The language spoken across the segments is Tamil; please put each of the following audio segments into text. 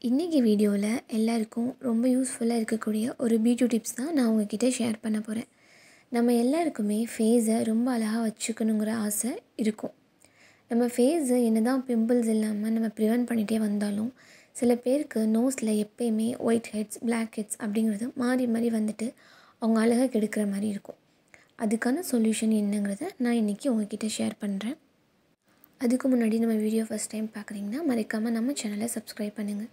இன்றைக்கி வீடியோவில் எல்லாருக்கும் ரொம்ப யூஸ்ஃபுல்லாக இருக்கக்கூடிய ஒரு பியூட்டி டிப்ஸ் தான் நான் உங்ககிட்ட ஷேர் பண்ண போகிறேன் நம்ம எல்லாருக்குமே ஃபேஸை ரொம்ப அழகாக வச்சுக்கணுங்கிற ஆசை இருக்கும் நம்ம ஃபேஸு என்ன தான் பிம்பிள்ஸ் இல்லாமல் நம்ம ப்ரிவெண்ட் பண்ணிகிட்டே வந்தாலும் சில பேருக்கு நோஸில் எப்பயுமே ஒயிட் ஹெட்ஸ் பிளாக் ஹெட்ஸ் அப்படிங்கிறது மாறி மாறி வந்துட்டு அவங்க அழகாக கெடுக்கிற மாதிரி இருக்கும் அதுக்கான சொல்யூஷன் என்னங்கிறத நான் இன்றைக்கி உங்ககிட்ட ஷேர் பண்ணுறேன் அதுக்கு முன்னாடி நம்ம வீடியோ ஃபஸ்ட் டைம் பார்க்குறீங்கன்னா மறக்காமல் நம்ம சேனலை சப்ஸ்கிரைப் பண்ணுங்கள்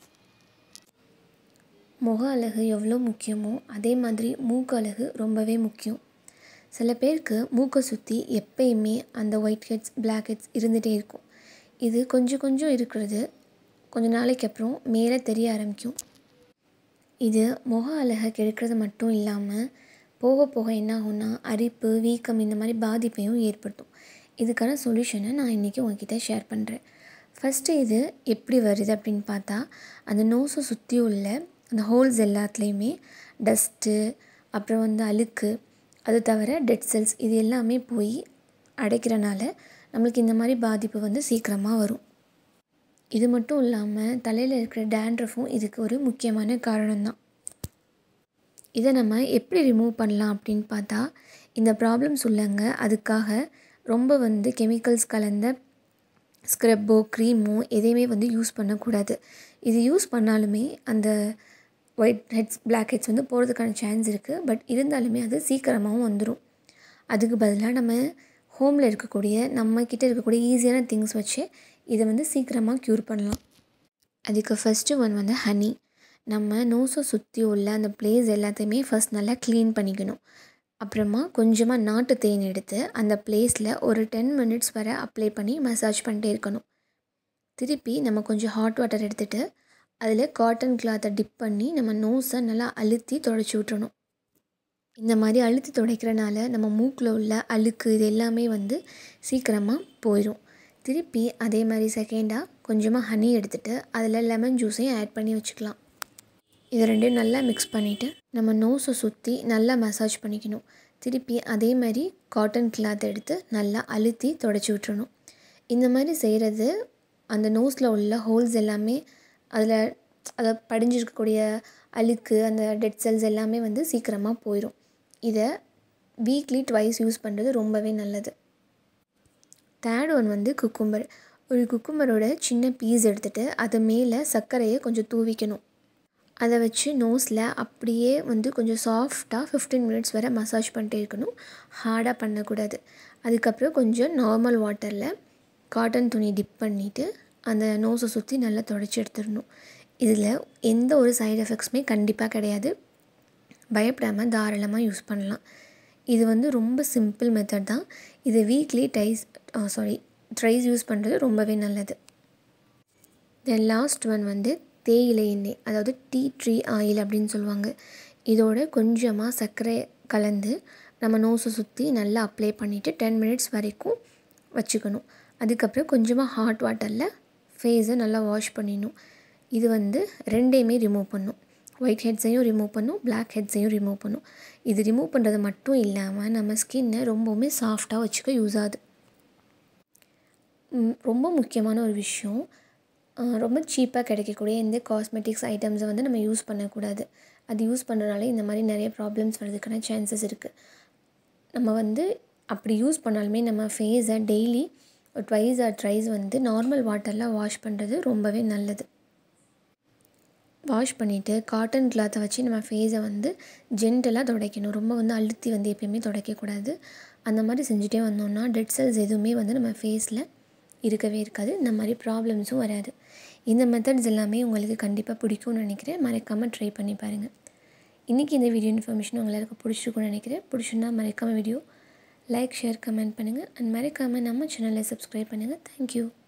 முக அழகு எவ்வளோ முக்கியமோ அதே மாதிரி மூக்கு அழகு ரொம்பவே முக்கியம் சில பேருக்கு மூக்கை சுற்றி எப்பயுமே அந்த ஒயிட் ஹெட்ஸ் பிளாக் ஹெட்ஸ் இருந்துகிட்டே இருக்கும் இது கொஞ்சம் கொஞ்சம் இருக்கிறது கொஞ்ச நாளைக்கு அப்புறம் மேலே தெரிய ஆரம்பிக்கும் இது முக அழகை கெடுக்கிறது மட்டும் இல்லாமல் போக போக என்ன ஆகும்னா அரிப்பு வீக்கம் இந்த மாதிரி பாதிப்பையும் ஏற்படுத்தும் இதுக்கான சொல்யூஷனை நான் இன்றைக்கி உங்ககிட்ட ஷேர் பண்ணுறேன் ஃபஸ்ட்டு இது எப்படி வருது அப்படின்னு பார்த்தா அந்த நோஸை சுற்றி உள்ள அந்த ஹோல்ஸ் எல்லாத்துலேயுமே டஸ்ட்டு அப்புறம் வந்து அழுக்கு அது தவிர டெட் செல்ஸ் இது எல்லாமே போய் அடைக்கிறனால நம்மளுக்கு இந்த மாதிரி பாதிப்பு வந்து சீக்கிரமாக வரும் இது மட்டும் இல்லாமல் தலையில் இருக்கிற டேண்ட்ரஃபும் இதுக்கு ஒரு முக்கியமான காரணம்தான் இதை நம்ம எப்படி ரிமூவ் பண்ணலாம் அப்படின்னு பார்த்தா இந்த ப்ராப்ளம்ஸ் உள்ளங்க அதுக்காக ரொம்ப வந்து கெமிக்கல்ஸ் கலந்த ஸ்க்ரப்போ க்ரீமோ எதையுமே வந்து யூஸ் பண்ணக்கூடாது இது யூஸ் பண்ணாலுமே அந்த ஒயிட் ஹெட்ஸ் பிளாக் ஹெட்ஸ் வந்து போகிறதுக்கான சான்ஸ் இருக்குது பட் இருந்தாலுமே அது சீக்கிரமாகவும் வந்துடும் அதுக்கு பதிலாக நம்ம ஹோமில் இருக்கக்கூடிய நம்மக்கிட்ட இருக்கக்கூடிய ஈஸியான திங்ஸ் வச்சு இதை வந்து சீக்கிரமாக க்யூர் பண்ணலாம் அதுக்கு ஃபஸ்ட்டு ஒன் வந்து ஹனி நம்ம நோஸை சுற்றி உள்ள அந்த பிளேஸ் எல்லாத்தையுமே ஃபஸ்ட் நல்லா க்ளீன் பண்ணிக்கணும் அப்புறமா கொஞ்சமாக நாட்டு தேன் எடுத்து அந்த பிளேஸில் ஒரு டென் மினிட்ஸ் வரை அப்ளை பண்ணி மசாஜ் பண்ணிட்டே இருக்கணும் திருப்பி நம்ம கொஞ்சம் ஹாட் வாட்டர் எடுத்துகிட்டு அதில் காட்டன் கிளாத்தை டிப் பண்ணி நம்ம நோஸை நல்லா அழுத்தி தொடச்சி விட்டுறணும் இந்த மாதிரி அழுத்தி துடைக்கிறனால நம்ம மூக்கில் உள்ள அழுக்கு இது எல்லாமே வந்து சீக்கிரமாக போயிடும் திருப்பி அதே மாதிரி செகண்டாக கொஞ்சமாக ஹனி எடுத்துகிட்டு அதில் லெமன் ஜூஸையும் ஆட் பண்ணி வச்சுக்கலாம் இது ரெண்டையும் நல்லா மிக்ஸ் பண்ணிவிட்டு நம்ம நோஸை சுற்றி நல்லா மசாஜ் பண்ணிக்கணும் திருப்பி அதே மாதிரி காட்டன் கிளாத் எடுத்து நல்லா அழுத்தி தொடச்சி விட்டுறணும் இந்த மாதிரி செய்கிறது அந்த நோஸில் உள்ள ஹோல்ஸ் எல்லாமே அதில் அதை படிஞ்சிருக்கக்கூடிய அழுக்கு அந்த டெட் செல்ஸ் எல்லாமே வந்து சீக்கிரமாக போயிடும் இதை வீக்லி ட்வைஸ் யூஸ் பண்ணுறது ரொம்பவே நல்லது தேர்ட் ஒன் வந்து குக்கும்பர் ஒரு குக்கும்பரோட சின்ன பீஸ் எடுத்துகிட்டு அது மேலே சர்க்கரையை கொஞ்சம் தூவிக்கணும் அதை வச்சு நோஸில் அப்படியே வந்து கொஞ்சம் சாஃப்டாக ஃபிஃப்டீன் மினிட்ஸ் வரை மசாஜ் பண்ணிட்டே இருக்கணும் ஹார்டாக பண்ணக்கூடாது அதுக்கப்புறம் கொஞ்சம் நார்மல் வாட்டரில் காட்டன் துணி டிப் பண்ணிவிட்டு அந்த நோஸை சுற்றி நல்லா தொடச்சி எடுத்துடணும் இதில் எந்த ஒரு சைடு எஃபெக்ட்ஸுமே கண்டிப்பாக கிடையாது பயப்படாமல் தாராளமாக யூஸ் பண்ணலாம் இது வந்து ரொம்ப சிம்பிள் மெத்தட் தான் இது weekly twice sorry thrice use பண்ணுறது ரொம்பவே நல்லது தென் லாஸ்ட் ஒன் வந்து தேயிலை எண்ணெய் அதாவது டீ ட்ரீ ஆயில் அப்படின்னு சொல்லுவாங்க இதோட கொஞ்சமாக சர்க்கரை கலந்து நம்ம நோஸை சுற்றி நல்லா அப்ளை பண்ணிவிட்டு டென் மினிட்ஸ் வரைக்கும் வச்சுக்கணும் அதுக்கப்புறம் கொஞ்சமாக ஹாட் வாட்டரில் ஃபேஸை நல்லா வாஷ் பண்ணிடணும் இது வந்து ரெண்டையுமே ரிமூவ் பண்ணும் ஒயிட் ஹெட்ஸையும் ரிமூவ் பண்ணும் பிளாக் ஹெட்ஸையும் ரிமூவ் பண்ணும் இது ரிமூவ் பண்ணுறது மட்டும் இல்லாமல் நம்ம ஸ்கின்னை ரொம்பவுமே சாஃப்டாக வச்சுக்க யூஸ் ஆகுது ரொம்ப முக்கியமான ஒரு விஷயம் ரொம்ப சீப்பாக கிடைக்கக்கூடிய எந்த காஸ்மெட்டிக்ஸ் ஐட்டம்ஸை வந்து நம்ம யூஸ் பண்ணக்கூடாது அது யூஸ் பண்ணுறனால இந்த மாதிரி நிறைய ப்ராப்ளம்ஸ் வர்றதுக்கான சான்சஸ் இருக்குது நம்ம வந்து அப்படி யூஸ் பண்ணாலுமே நம்ம ஃபேஸை டெய்லி ஒரு ட்வைஸ் ஆர் ட்ரைஸ் வந்து நார்மல் வாட்டரில் வாஷ் பண்ணுறது ரொம்பவே நல்லது வாஷ் பண்ணிவிட்டு காட்டன் கிளாத்தை வச்சு நம்ம ஃபேஸை வந்து ஜென்டலாக துடைக்கணும் ரொம்ப வந்து அழுத்தி வந்து எப்பயுமே துடைக்கக்கூடாது அந்த மாதிரி செஞ்சுட்டே வந்தோம்னா டெட் செல்ஸ் எதுவுமே வந்து நம்ம ஃபேஸில் இருக்கவே இருக்காது இந்த மாதிரி ப்ராப்ளம்ஸும் வராது இந்த மெத்தட்ஸ் எல்லாமே உங்களுக்கு கண்டிப்பாக பிடிக்கும்னு நினைக்கிறேன் மறக்காமல் ட்ரை பண்ணி பாருங்கள் இன்றைக்கி இந்த வீடியோ இன்ஃபர்மேஷன் உங்களுக்கு பிடிச்சிருக்கும்னு நினைக்கிறேன் பிடிச்சிருந்தா மறக்காமல் வீடியோ லைக் ஷேர் கமெண்ட் பண்ணுங்கள் அண்ட் மறக்காமல் நம்ம சேனலை சப்ஸ்கிரைப் பண்ணுங்கள் தேங்க்யூ